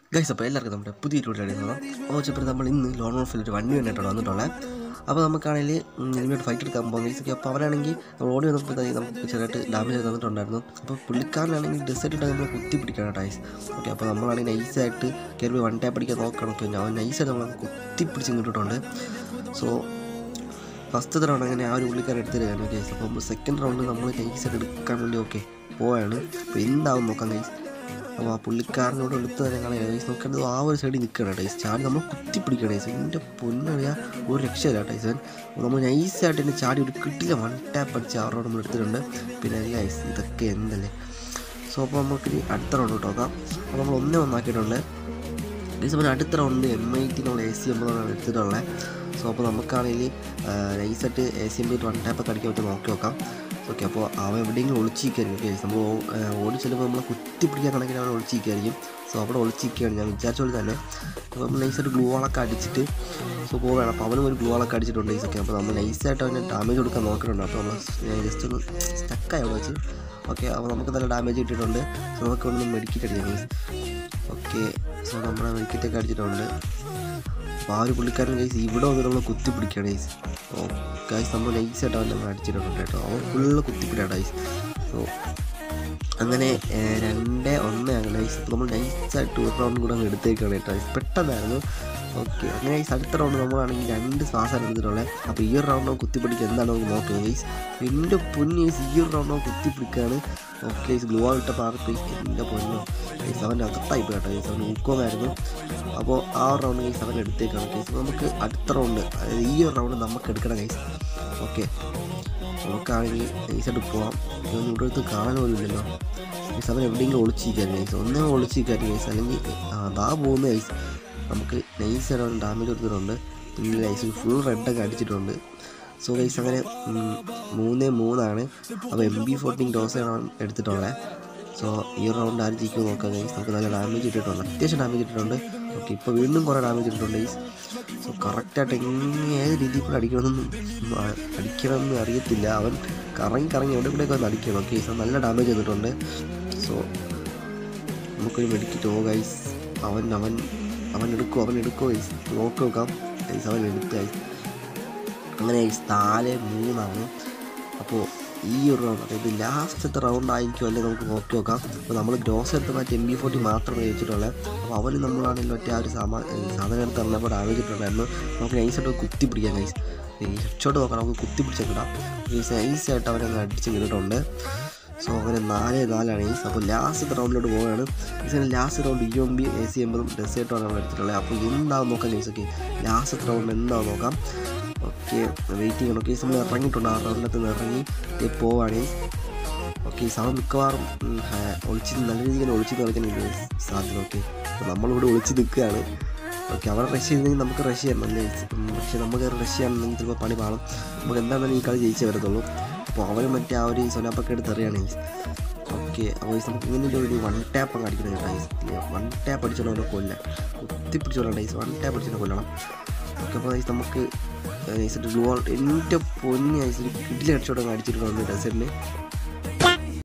guys അപ്പോൾ എല്ലാവർക്കും നമ്മുടെ പുതിയ വീഡിയോ അപ്പോൾ ചിലപ്പോൾ നമ്മൾ ഇന്ന് ലോൺ ഓഫിൽ ഒരു വണ്ടി വേണ്ടിയിട്ടാണ് വന്നിട്ടുള്ളത് അപ്പോൾ നമുക്കാണെങ്കിൽ എനിമിയോട് ഫൈറ്റ് എടുക്കാൻ പോകാൻ ഗൈസ് അപ്പോൾ അവരാണെങ്കിൽ നമ്മൾ ഓടി വന്നപ്പോഴത്തേക്ക് നമുക്ക് ചെറുതായിട്ട് ഡാമേജ് തന്നിട്ടുണ്ടായിരുന്നു അപ്പോൾ പുള്ളിക്കാരനാണെങ്കിൽ ഡെസേർട്ട് നമ്മൾ കുത്തി പിടിക്കണം ടൈസ് ഓക്കെ അപ്പോൾ നമ്മളാണെങ്കിൽ നൈസായിട്ട് കയറി വൺ ടാപ്പ് അടിക്കാൻ നോക്കണം പിന്നെ അവൻ നൈസായിട്ട് നമ്മൾ കുത്തി പിടിച്ച് കിട്ടിയിട്ടുണ്ട് സോ ഫസ്റ്റ് റൗണ്ട് അങ്ങനെ ആ ഒരു പുള്ളിക്കാരൻ എടുത്തിരുന്നു ഗൈസ് അപ്പോൾ സെക്കൻഡ് റൗണ്ട് നമ്മൾ നൈസായിട്ട് എടുക്കാൻ വേണ്ടി ഓക്കെ പോവാണ് അപ്പോൾ എന്താവും നോക്കാം ഗൈസ് അപ്പോൾ ആ പുള്ളിക്കാരനോട് എടുത്ത് തന്നെ കാണാൻ ഗൈസ് നോക്കേണ്ടത് ആ ഒരു സൈഡിൽ നിൽക്കണം ടൈസ് ചാടി നമ്മൾ കുത്തി പിടിക്കണം ടൈസ് എൻ്റെ പൊന്നറിയാ ഒരു രക്ഷയില്ല ടൈസൻ നമ്മൾ നൈസായിട്ട് തന്നെ ചാടി ഒരു കിട്ടില്ല വൺ ടാപ്പ് അടിച്ച് അവരോട് നമ്മൾ എടുത്തിട്ടുണ്ട് പിന്നെ ഗൈസ് ഇതൊക്കെ എന്തല്ലേ സോ അപ്പോൾ നമുക്ക് ഇനി അടുത്ത റൗണ്ട് നോക്കാം അപ്പോൾ നമ്മൾ ഒന്നേ ഒന്നാക്കിയിട്ടുണ്ട് ഗൈസ് അപ്പോൾ അടുത്ത റൗണ്ട് എം ഐ ടി നമ്മൾ എ സി എമ്പതാണ് എടുത്തിട്ടുള്ളത് സോ അപ്പോൾ നമുക്കാണെങ്കിൽ നൈസായിട്ട് എ സി എം വൺ ടാപ്പൊക്കെ അടിക്കാൻ പറ്റും നോക്കി നോക്കാം ഓക്കെ അപ്പോൾ അവൻ എവിടെയെങ്കിലും ഒളിച്ചിരിക്കായിരിക്കും ഗൈസ് നമ്മൾ ഓടി ചെല്ലുമ്പോൾ നമ്മൾ കുത്തി പിടിക്കാൻ കണക്കിന് അവൻ ഒളിച്ചിരിക്കായിരിക്കും സോ അവിടെ ഒളിച്ചിരിക്കുകയാണ് ഞാൻ വിചാരിച്ച പോലെ തന്നെ അപ്പോൾ നമ്മൾ നൈസായിട്ട് ഗ്ലൂ വാളൊക്കെ അടിച്ചിട്ട് സോ പോവുകയാണ് അപ്പോൾ അവനും ഒരു ഗ്ലൂ വാളൊക്കെ അടിച്ചിട്ടുണ്ട് ഗൈസ് ഒക്കെ അപ്പോൾ നമ്മൾ നൈസായിട്ട് അവന് ഡാമേജ് കൊടുക്കാൻ നോക്കുന്നുണ്ട് അപ്പോൾ നമ്മൾ ജസ്റ്റ് ഒന്ന് സ്റ്റക്കായി അവിടെ വെച്ച് ഓക്കെ അപ്പോൾ നമുക്ക് നല്ല ഡാമേജ് കിട്ടിയിട്ടുണ്ട് സോ നമുക്ക് ഒന്ന് മെഡിക്കറ്റ് അടിക്കാം ഗൈസ് ഓക്കെ സോ നമ്മുടെ മെഡിക്കറ്റൊക്കെ അടിച്ചിട്ടുണ്ട് അപ്പോൾ ആ ഒരു പുള്ളിക്കാരൻ ഗൈസ് ഇവിടെ വന്ന് നമ്മൾ കുത്തി പിടിക്കുകയാണ് ഗൈസ് ഓ ഗൈസ് നമ്മൾ നൈസായിട്ട് അവൻ നമ്മൾ അടിച്ചിട്ടുണ്ട് കേട്ടോ അവൻ ഫുള്ള് കുത്തിപ്പിടിയാണ് ഗൈസ് സോ അങ്ങനെ ഏഹ്, രണ്ട് ഒന്ന് അങ്ങനെ ഗൈസ് അപ്പോൾ നമ്മൾ നൈസായിട്ട് ഒരു റൗണ്ട് കൂടെ അങ്ങ് എടുത്തേക്കാണ് കേട്ടോ ഗൈസ് പെട്ടെന്നായിരുന്നു ഓക്കെ അങ്ങനെ ഗൈസ് അടുത്ത റൗണ്ട് നമ്മളാണെങ്കിൽ രണ്ട് ശ്വാസം എടുത്തിട്ടുള്ളത് അപ്പോൾ ഈ ഒരു റൗണ്ട് കുത്തിപ്പിടിക്കുക എന്താണ് നമുക്ക് നോക്കുക ഗൈസ് എൻ്റെ പൊന്നു ഗൈസ് ഈ ഒരു റൗണ്ട് കുത്തിപ്പിടിക്കുകയാണ് ഓക്കെ ഗൈസ് ഗ്ലൂ ആയിട്ട് മാറി എൻ്റെ പൊന്നോ ഗൈസ് അവൻ്റെ അകത്തായി പോയി കേട്ടോ ഗൈസ് അവൻ ഊക്കമായിരുന്നു അപ്പോൾ ആ ഒരു റൗണ്ട് ഗൈസ് അവൻ എടുത്തേക്കാണ് ഗൈസ് അപ്പോൾ നമുക്ക് അടുത്ത റൗണ്ട് അതായത് ഈ ഒരു റൗണ്ട് നമുക്ക് എടുക്കണം ഗൈസ് ഓക്കെ നമുക്കാണെങ്കിൽ നൈസായിട്ട് പോവാം ഇതൊന്നും ഇവിടെ അടുത്ത് കാണാൻ പോലും ഇല്ലല്ലോ ഗൈസ് അവൻ എവിടെയെങ്കിലും ഒളിച്ചിരിക്കാൻ ഗൈസ് ഒന്നേ ഒളിച്ചിരിക്കാൻ ഗൈസ് അല്ലെങ്കിൽ ആ, ദാ പോകുന്ന ഗൈസ് നമുക്ക് നൈസായിട്ട് അവൻ ഡാമേജ് കൊടുത്തിട്ടുണ്ട് പിന്നെ ഗൈസ് ഫുൾ റെഡൊക്കെ അടിച്ചിട്ടുണ്ട് സോ ഗൈസ് അങ്ങനെ ഉം, മൂന്നേ മൂന്നാണ് അപ്പോൾ എം ബി ഫോർട്ടീൻ ഡോസാണ് അവൻ എടുത്തിട്ടുള്ളത് സോ ഈ ഒരു റൗണ്ട് ആര് ജയിക്കും നോക്കാം ഗൈസ് നമുക്ക് നല്ല ഡാമേജ് ഇട്ടിട്ടുണ്ട് അത്യാവശ്യം ഡാമേജ് ഇട്ടിട്ടുണ്ട് ഓക്കെ ഇപ്പോൾ വീണ്ടും കുറേ ഡാമേജ് ഇട്ടിട്ടുണ്ട് ഗൈസ് സോ കറക്റ്റായിട്ട് എങ്ങനെ ഏത് രീതിയിൽ കൂടെ അടിക്കണമെന്നൊന്നും ഉം, ആ, അടിക്കണമെന്ന് അറിയത്തില്ല അവൻ കറങ്ങി കറങ്ങി എവിടെ കൂടെയൊക്കെ ഒന്ന് അടിക്കണം ഓക്കെ സോ നല്ല ഡാമേജ് ചെയ്തിട്ടുണ്ട് സോ നമുക്കൊരു മെഡിക്കറ്റ് ഓ ഗൈസ് അവൻ അവൻ അവൻ എടുക്കും അവൻ എടുക്കുമോ ഗൈസ് നോക്കി നോക്കാം ഗൈസ് അവൻ എടുത്ത് ഗൈസ് അങ്ങനെ ഗൈസ് നാല് മൂന്നാണ് അപ്പോൾ ഈ ഒരു റൗണ്ട് അതായത് ലാസ്റ്റത്തെ റൗണ്ട് ആയിരിക്കും അല്ലേ നമുക്ക് നോക്കി നോക്കാം അപ്പോൾ നമ്മൾ ഗ്രോസ് എടുത്ത് മാറ്റി എം ബി ഫോർട്ടി മാത്രമേ ജയിച്ചിട്ടുള്ളത് അപ്പോൾ അവന് നമ്മളാണെങ്കിൽ ഒറ്റ ആ ഒരു സാമാ സാധനം എടുത്ത് തന്നപ്പോൾ ഡാമേജ് ഇട്ടുണ്ടായിരുന്നു നമുക്ക് നൈസായിട്ട് കുത്തി പിടിക്കാം ഗൈസ് ഹെഡ്ഷോട്ട് നോക്കാം നമുക്ക് കുത്തി പിടിച്ചേക്കിടാം ഗൈസ് നൈസായിട്ട് അവനെ അടിച്ച് കിട്ടിയിട്ടുണ്ട് സോ അങ്ങനെ നാല് നാലാണ് ഈസ് അപ്പോൾ ലാസ്റ്റ് റൗണ്ടിലോട്ട് പോവുകയാണ് ഈസിന് last round U M B A C എമ്പതും ഡെസേർട്ടുമാണ് നമ്മൾ എടുത്തിട്ടുള്ളത് അപ്പോൾ എന്താവും നോക്കാം ഗൈസ് ഓക്കെ ലാസ്റ്റ് റൗണ്ട് എന്താവും നോക്കാം ഓക്കെ വെയിറ്റ് ചെയ്യണം ഓക്കെ നമ്മൾ ഇറങ്ങിയിട്ടുണ്ട് ആ റൗണ്ടിനകത്ത് നിന്ന് ഇറങ്ങി ദേ പോവാണ് ഓക്കെ സമയം മിക്കവാറും ഉം, ആ, ഒളിച്ച് നല്ല രീതിയിൽ ഒളിച്ച് കളിക്കാനുണ്ട് സാധ്യത ഓക്കെ അപ്പോൾ നമ്മളിവിടെ ഒളിച്ച് നിൽക്കുകയാണ് ഓക്കെ അവർ റഷ് ചെയ്തെങ്കിൽ നമുക്ക് റഷ് ചെയ്യണം അല്ലേ ഉം, പക്ഷേ നമുക്ക് റഷ് ചെയ്യാണെന്നെങ്കിൽ ചിലപ്പോൾ പണി പാടും നമുക്ക് എന്താണെങ്കിലും ഈ കളി ജയിച്ചേ വരത്തുള്ളൂ അപ്പോൾ അവന് മറ്റേ ആ ഒരു സൊനാപ്പൊക്കെ എടുത്ത് എറിയാണ് ഓക്കെ അപ്പോൾ ഈ നമുക്ക് ഇങ്ങനെ ഒരു വൺ ടാപ്പ് അങ്ങ് അടിക്കണം കേട്ടോ ഐസ് വൺ ടാപ്പ് അടിച്ചോണ്ട് അവനെ കൊല്ലാം കുത്തി പിടിച്ചോളാം ഐസ് വൺ ടാപ്പ് അടിച്ചോണ്ട് കൊല്ലണം ഓക്കെ അപ്പോൾ ഐസ് നമുക്ക് നൈസിട്ട് ഗ്ലൂ എൻ്റെ പൊന്നി ഐസ് ഒരു കിടിലടിച്ചോടെ അങ്ങ് അടിച്ചിട്ടുണ്ട് ഡെസേർട്ടിന്